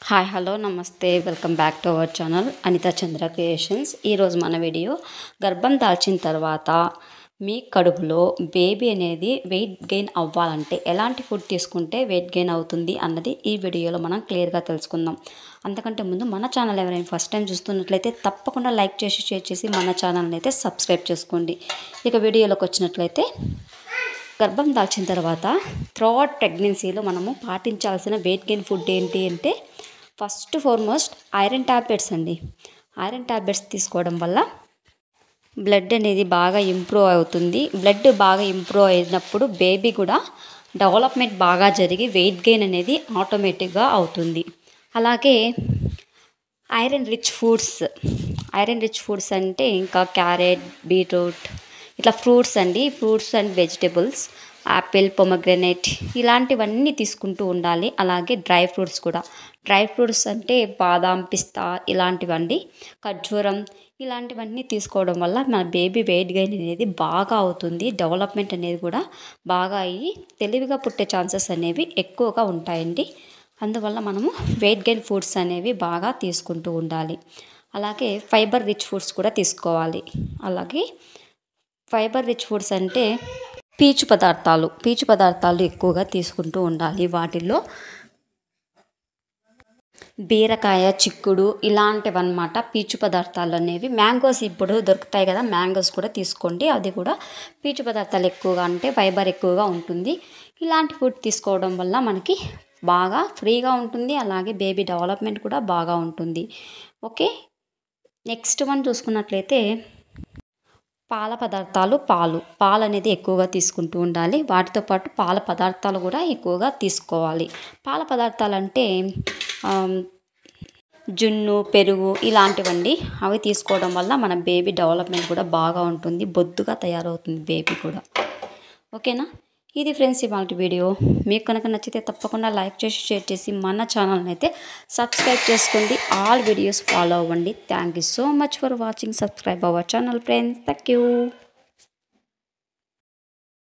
hi hello namaste welcome back to our channel Anitha Chandra creations ఈరోజు మన video గర్భం దాల్చిన తర్వాత మీ కడుపులో బేబీ అనేది వెయిట్ గెయిన్ అవ్వాలంటే ఎలాంటి ఫుడ్ తీసుకుంటే వెయిట్ గెయిన్ అవుతుంది అన్నది ఈ వీడియోలో మనం క్లియర్గా తెలుసుకుందాం అంతకంటే ముందు మన ఛానల్ ఎవరైనా ఫస్ట్ టైం చూస్తున్నట్లయితే తప్పకుండా లైక్ చేసి షేర్ చేసి మన ఛానల్ని అయితే సబ్స్క్రైబ్ చేసుకోండి ఇక వీడియోలోకి వచ్చినట్లయితే గర్భం దాల్చిన తర్వాత త్రోఅవుట్ ప్రెగ్నెన్సీలో మనము పాటించాల్సిన వెయిట్ గెయిన్ ఫుడ్ ఏంటి అంటే ఫస్ట్ ఫార్మోస్ట్ ఐరన్ ట్యాబ్లెట్స్ అండి ఐరన్ ట్యాబ్లెట్స్ తీసుకోవడం వల్ల బ్లడ్ అనేది బాగా ఇంప్రూవ్ అవుతుంది బ్లడ్ బాగా ఇంప్రూవ్ అయినప్పుడు బేబీ కూడా డెవలప్మెంట్ బాగా జరిగి వెయిట్ గెయిన్ అనేది ఆటోమేటిక్గా అవుతుంది అలాగే iron rich foods iron rich foods అంటే ఇంకా క్యారెట్ బీట్రూట్ ఇట్లా ఫ్రూట్స్ అండి fruits and vegetables apple pomegranate ఇలాంటివన్నీ తీసుకుంటూ ఉండాలి అలాగే డ్రై ఫ్రూట్స్ కూడా డ్రై ఫ్రూట్స్ అంటే బాదాం పిస్తా ఇలాంటివండి ఖర్జూరం ఇలాంటివన్నీ తీసుకోవడం వల్ల మన బేబీ వెయిట్ గెయిన్ అనేది బాగా అవుతుంది డెవలప్మెంట్ అనేది కూడా బాగా అయ్యి తెలివిగా పుట్టే ఛాన్సెస్ అనేవి ఎక్కువగా ఉంటాయండి అందువల్ల మనము వెయిట్ గెయిన్ ఫుడ్స్ అనేవి బాగా తీసుకుంటూ ఉండాలి అలాగే ఫైబర్ రిచ్ ఫుడ్స్ కూడా తీసుకోవాలి అలాగే ఫైబర్ రిచ్ ఫుడ్స్ అంటే పీచు పదార్థాలు పీచు పదార్థాలు ఎక్కువగా తీసుకుంటూ ఉండాలి వాటిల్లో బీరకాయ చిక్కుడు ఇలాంటివన్నమాట పీచు పదార్థాలు అనేవి మ్యాంగోస్ ఇప్పుడు దొరుకుతాయి కదా మ్యాంగోస్ కూడా తీసుకోండి అది కూడా పీచు పదార్థాలు ఎక్కువగా అంటే ఫైబర్ ఎక్కువగా ఉంటుంది ఇలాంటి ఫుడ్ తీసుకోవడం వల్ల మనకి బాగా ఫ్రీగా ఉంటుంది అలాగే బేబీ డెవలప్మెంట్ కూడా బాగా ఉంటుంది ఓకే నెక్స్ట్ వన్ చూసుకున్నట్లయితే పాల పదార్థాలు పాలు పాలు అనేది ఎక్కువగా తీసుకుంటూ ఉండాలి వాటితో పాటు పాల పదార్థాలు కూడా ఎక్కువగా తీసుకోవాలి పాల పదార్థాలు అంటే జున్ను పెరుగు ఇలాంటివండి అవి తీసుకోవడం వల్ల మన బేబీ డెవలప్మెంట్ కూడా బాగా ఉంటుంది బొద్దుగా తయారవుతుంది బేబీ కూడా ఓకేనా ఇది ఫ్రెండ్స్ ఇవాళ వీడియో మీకు కనుక నచ్చితే తప్పకుండా లైక్ చేసి షేర్ చేసి మన ఛానల్ని అయితే సబ్స్క్రైబ్ చేసుకోండి ఆల్ వీడియోస్ ఫాలో అవ్వండి thank you so much for watching subscribe our channel friends thank you